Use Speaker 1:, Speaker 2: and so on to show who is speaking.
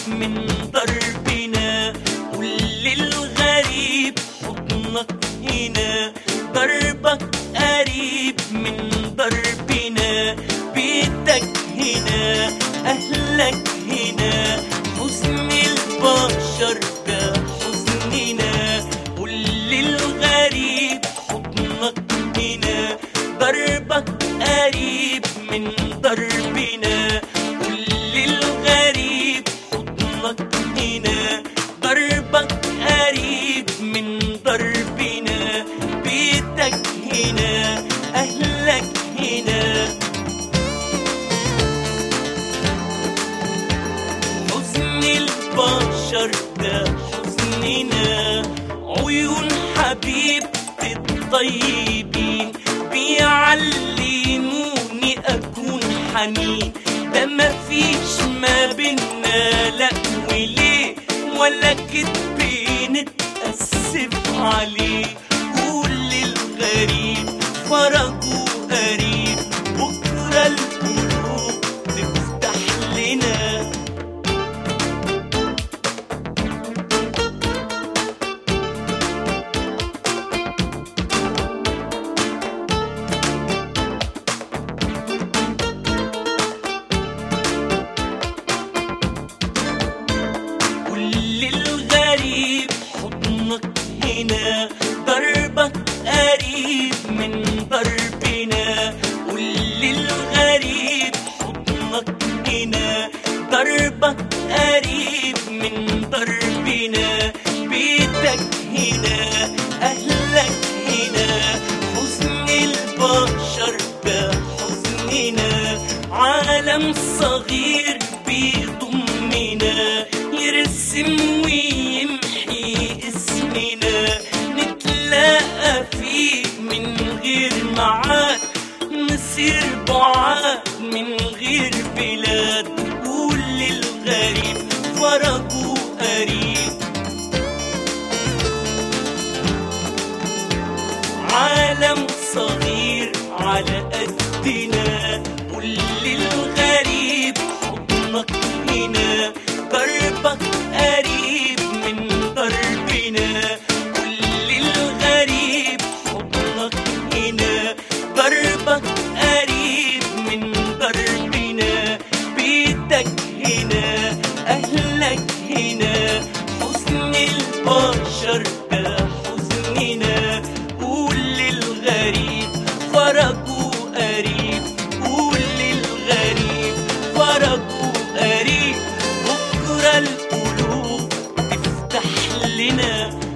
Speaker 1: من دربنا قول للغريب حضنك هنا دربك قريب من دربنا بيتك هنا أهلك هنا حزن البشر ده حزننا قول للغريب حضنك هنا دربك قريب من دربنا قول للغريب حضنك هنا دربك قريب من دربنا بيتك هنا أهلك هنا حزن البشر ده حزننا عيون حبيبتي الطيبين بيعلموني أكون حنين ده مفيش ما بينا لا وليه ولا كدب نتأسف عليه قول للغريب فرجه قريب بكرة القلوب تفتح لنا قول للغريب حضنك هنا ضربك قريب من ضربنا قول للغريب حضنك هنا ضربك قريب من ضربنا بيتك هنا أهلك هنا حزن البشر ده حزننا عالم صغير بيضمنا يرسم ويمحي اسمنا نتلاقى فيه من غير معاد نصير بعاد من غير بلاد قول للغريب فرجه قريب عالم صغير على قدنا قول للغريب حضنك هنا دربك قريب من دربنا قول للغريب حضنك هنا دربك قريب من دربنا بيتك هنا أهلك هنا حزن البشر ده حزننا قول للغريب فرجه قريب قول للغريب فرجه قريب بكرة القلوب تفتح لنا